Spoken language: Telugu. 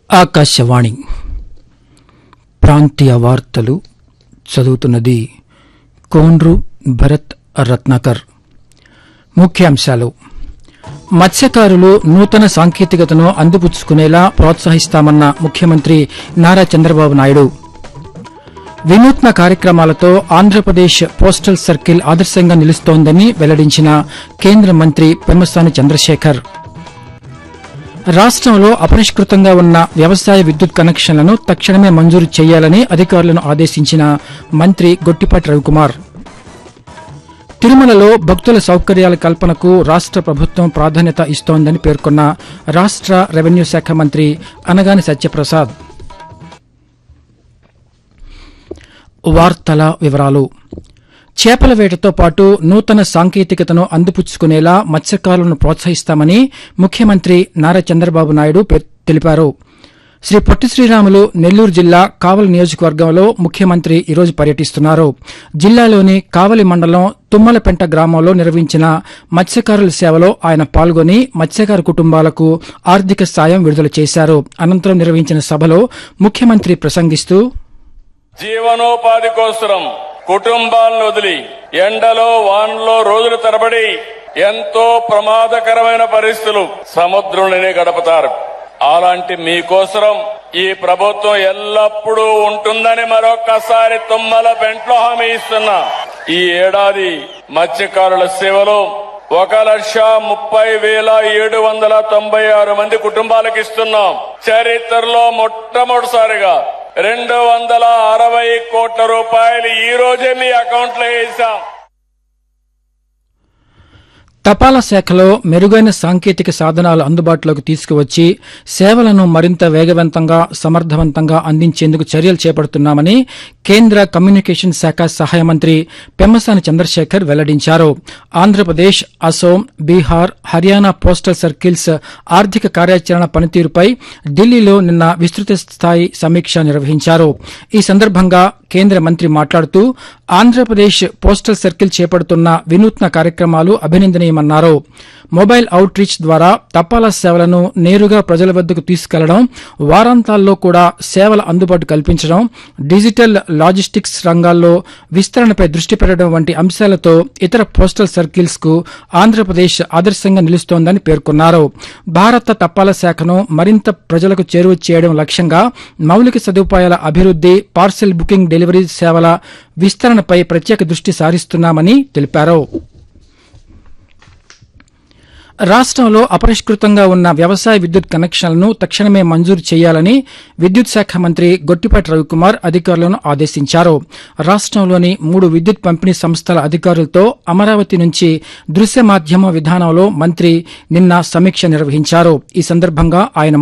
ఆకాశవాణి ప్రాంతీయ వార్తలు చదువుతున్నది కోండ్రు భరత్ రత్నాకర్ ముఖ్యాంశాలు మత్స్యకారులు నూతన సాంకేతికతను అందిపుచ్చుకునేలా ప్రోత్సహిస్తామన్న ముఖ్యమంత్రి నారా చంద్రబాబు నాయుడు వినూత్న కార్యక్రమాలతో ఆంధ్రప్రదేశ్ పోస్టల్ సర్కిల్ ఆదర్శంగా నిలుస్తోందని వెల్లడించిన కేంద్ర మంత్రి పెమ్మసాని చంద్రశేఖర్ రాష్టంలో అపరిష్కృతంగా ఉన్న వ్యవసాయ విద్యుత్ కనెక్షన్లను తక్షణమే మంజూరు చేయాలని అధికారులను ఆదేశించిన మంత్రి గొట్టిపాటి రవికుమార్ తిరుమలలో భక్తుల సౌకర్యాల కల్పనకు రాష్ట ప్రభుత్వం ప్రాధాన్యత ఇస్తోందని పేర్కొన్న రాష్ట రెవెన్యూ శాఖ మంత్రి అనగాని సత్యప్రసాద్ వార్తల వివరాలు చేపల వేటతో పాటు నూతన సాంకేతికతను అందిపుచ్చుకునేలా మత్స్యకారులను ప్రోత్సహిస్తామని ముఖ్యమంత్రి నారా చంద్రబాబు నాయుడు పే- తెలిపారు శ్రీ పొట్టి శ్రీరాములు నెల్లూరు జిల్లా కావలి నియోజకవర్గంలో ముఖ్యమంత్రి ఈరోజు పర్యటిస్తున్నారు జిల్లాలోని కావలి మండలం తుమ్మలపెంట గ్రామంలో నిర్వహించిన మత్స్యకారుల సేవలో ఆయన పాల్గొని మత్స్యకార కుటుంబాలకు ఆర్థిక సాయం విడుదల చేశారు అనంతరం నిర్వహించిన సభలో ముఖ్యమంత్రి ప్రసంగిస్తూ జీవనోపాధి కోసం కుటుంబాలను వదిలి ఎండలో వానలో రోజుల తరబడి ఎంతో ప్రమాదకరమైన పరిస్థితులు సముద్రంలోనే గడపతారు అలాంటి మీకోసం ఈ ప్రభుత్వం ఎల్లప్పుడూ ఉంటుందని మరొక్కసారి తుమ్మల పెంట్లో హామీ ఇస్తున్నా ఈ ఏడాది మత్స్యకారుల సేవలో ఒక లక్ష ముప్పై వేల ఏడు వందల తొంభై ఆరు మంది కుటుంబాలకు ఇస్తున్నాం చరిత్రలో మొట్టమొదటిసారిగా రెండు వందల అరవై కోట్ల రూపాయలు ఈ రోజే మీ అకౌంట్ లో వేసాం తపాలా శాఖలో మెరుగైన సాంకేతిక సాధనాలు అందుబాటులోకి తీసుకువచ్చి సేవలను మరింత వేగవంతంగా సమర్థవంతంగా అందించేందుకు చర్యలు చేపడుతున్నామని కేంద్ర కమ్యూనికేషన్ శాఖ సహాయ మంత్రి పెమ్మసాని చంద్రశేఖర్ వెల్లడించారు ఆంధ్రప్రదేశ్ అసోం బీహార్ హర్యానా పోస్టల్ సర్కిల్స్ ఆర్థిక కార్యాచరణ పనితీరుపై ఢిల్లీలో నిన్న విస్తృత స్థాయి సమీక్ష నిర్వహించారు ఈ సందర్భంగా కేంద్ర మంత్రి మాట్లాడుతూ ఆంధ్రప్రదేశ్ పోస్టల్ సర్కిల్ చేపడుతున్న వినూత్న కార్యక్రమాలు అభినందనీయమన్నారు మొబైల్ అవుట్ రీచ్ ద్వారా తపాలా సేవలను నేరుగా ప్రజల వద్దకు తీసుకెళ్లడం వారాంతాల్లో కూడా సేవల అందుబాటు కల్పించడం డిజిటల్ లాజిస్టిక్స్ రంగాల్లో విస్తరణపై దృష్టి పెట్టడం వంటి అంశాలతో ఇతర పోస్టల్ సర్కిల్స్ కు ఆంధ్రప్రదేశ్ ఆదర్శంగా నిలుస్తోందని పేర్కొన్నారు భారత తపాలా శాఖను మరింత ప్రజలకు చేరువ చేయడం లక్ష్యంగా మౌలిక సదుపాయాల అభివృద్ది పార్సెల్ బుకింగ్ డెలివరీ సేవల విస్తరణపై ప్రత్యేక దృష్టి సారిస్తున్నామని తెలిపారు రాష్టంలో అపరిష్కృతంగా ఉన్న వ్యవసాయ విద్యుత్ కనెక్షన్లను తక్షణమే మంజూరు చేయాలని విద్యుత్ శాఖ మంత్రి గొట్టిపాటి రవికుమార్ అధికారులను ఆదేశించారు రాష్టంలోని మూడు విద్యుత్ పంపిణీ సంస్థల అధికారులతో అమరావతి నుంచి దృశ్య మాధ్యమ విధానంలో మంత్రి నిన్న సమీక్ష నిర్వహించారు ఈ సందర్భంగా ఆయన